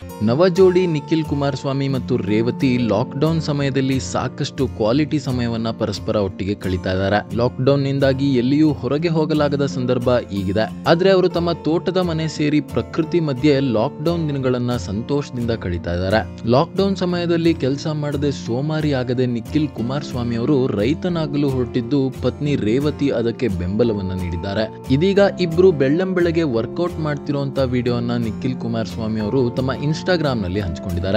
ನವ ಜೋಡಿ ನಿಖಿಲ್ ಕುಮಾರಸ್ವಾಮಿ ಮತ್ತು ರೇವತಿ ಲಾಕ್ಡೌನ್ ಸಮಯದಲ್ಲಿ ಸಾಕಷ್ಟು ಕ್ವಾಲಿಟಿ ಸಮಯವನ್ನ ಪರಸ್ಪರ ಒಟ್ಟಿಗೆ ಕಳೀತಾ ಇದ್ದಾರೆ ಲಾಕ್ಡೌನ್ ನಿಂದಾಗಿ ಎಲ್ಲಿಯೂ ಹೊರಗೆ ಹೋಗಲಾಗದ ಸಂದರ್ಭ ಈಗಿದೆ ಆದ್ರೆ ಅವರು ತಮ್ಮ ತೋಟದ ಮನೆ ಸೇರಿ ಪ್ರಕೃತಿ ಮಧ್ಯೆ ಲಾಕ್ಡೌನ್ ದಿನಗಳನ್ನ ಸಂತೋಷದಿಂದ ಕಳೀತಾ ಇದ್ದಾರೆ ಲಾಕ್ಡೌನ್ ಸಮಯದಲ್ಲಿ ಕೆಲಸ ಮಾಡದೆ ಸೋಮಾರಿ ಆಗದೆ ನಿಖಿಲ್ ಕುಮಾರಸ್ವಾಮಿ ಅವರು ರೈತನಾಗಲು ಹೊರಟಿದ್ದು ಪತ್ನಿ ರೇವತಿ ಅದಕ್ಕೆ ಬೆಂಬಲವನ್ನ ನೀಡಿದ್ದಾರೆ ಇದೀಗ ಇಬ್ರು ಬೆಳ್ಳಂಬೆಳಗ್ಗೆ ವರ್ಕೌಟ್ ಮಾಡ್ತಿರುವಂತ ವಿಡಿಯೋನ ನಿಖಿಲ್ ಕುಮಾರಸ್ವಾಮಿ ಅವರು ತಮ್ಮ ಇನ್ಸ್ಟಾಗ್ರಾಮ್ ನಲ್ಲಿ ಹಂಚಿಕೊಂಡಿದ್ದಾರೆ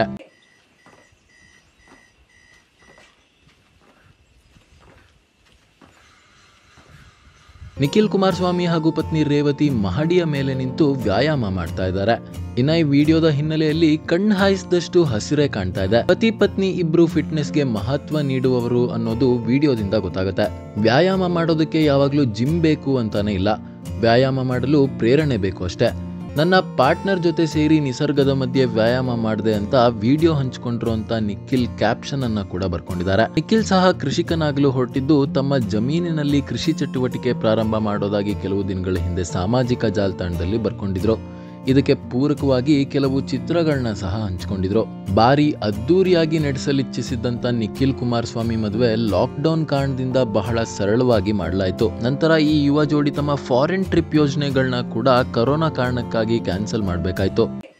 ನಿಖಿಲ್ ಕುಮಾರಸ್ವಾಮಿ ಹಾಗೂ ಪತ್ನಿ ರೇವತಿ ಮಹಡಿಯ ಮೇಲೆ ನಿಂತು ವ್ಯಾಯಾಮ ಮಾಡ್ತಾ ಇದ್ದಾರೆ ಇನ್ನ ಈ ವಿಡಿಯೋದ ಹಿನ್ನೆಲೆಯಲ್ಲಿ ಕಣ್ಣು ಹಾಯಿಸಿದಷ್ಟು ಹಸಿರೇ ಕಾಣ್ತಾ ಇದೆ ಪತಿ ಪತ್ನಿ ಇಬ್ರು ಫಿಟ್ನೆಸ್ಗೆ ಮಹತ್ವ ನೀಡುವವರು ಅನ್ನೋದು ವಿಡಿಯೋದಿಂದ ಗೊತ್ತಾಗುತ್ತೆ ವ್ಯಾಯಾಮ ಮಾಡೋದಕ್ಕೆ ಯಾವಾಗಲೂ ಜಿಮ್ ಬೇಕು ಅಂತಾನೆ ಇಲ್ಲ ವ್ಯಾಯಾಮ ಮಾಡಲು ಪ್ರೇರಣೆ ಬೇಕು ಅಷ್ಟೇ ನನ್ನ ಪಾರ್ಟ್ನರ್ ಜೊತೆ ಸೇರಿ ನಿಸರ್ಗದ ಮಧ್ಯೆ ವ್ಯಾಯಾಮ ಮಾಡಿದೆ ಅಂತ ವಿಡಿಯೋ ಹಂಚಿಕೊಂಡ್ರು ಅಂತ ನಿಖಿಲ್ ಕ್ಯಾಪ್ಷನ್ ಅನ್ನ ಕೂಡ ಬರ್ಕೊಂಡಿದ್ದಾರೆ ನಿಖಿಲ್ ಸಹ ಕೃಷಿಕನಾಗಲು ಹೊರಟಿದ್ದು ತಮ್ಮ ಜಮೀನಿನಲ್ಲಿ ಕೃಷಿ ಚಟುವಟಿಕೆ ಪ್ರಾರಂಭ ಮಾಡೋದಾಗಿ ಕೆಲವು ದಿನಗಳ ಹಿಂದೆ ಸಾಮಾಜಿಕ ಜಾಲತಾಣದಲ್ಲಿ ಬರ್ಕೊಂಡಿದ್ರು ಇದಕ್ಕೆ ಪೂರಕವಾಗಿ ಕೆಲವು ಚಿತ್ರಗಳನ್ನ ಸಹ ಹಂಚಿಕೊಂಡಿದ್ರು ಬಾರಿ ಅದ್ದೂರಿಯಾಗಿ ನಡೆಸಲಿಚ್ಛಿಸಿದ್ದಂತ ನಿಖಿಲ್ ಕುಮಾರಸ್ವಾಮಿ ಮದುವೆ ಲಾಕ್ಡೌನ್ ಕಾರಣದಿಂದ ಬಹಳ ಸರಳವಾಗಿ ಮಾಡಲಾಯಿತು ನಂತರ ಈ ಯುವ ಜೋಡಿ ತಮ್ಮ ಫಾರಿನ್ ಟ್ರಿಪ್ ಯೋಜನೆಗಳನ್ನ ಕೂಡ ಕರೋನಾ ಕಾರಣಕ್ಕಾಗಿ ಕ್ಯಾನ್ಸಲ್ ಮಾಡಬೇಕಾಯ್ತು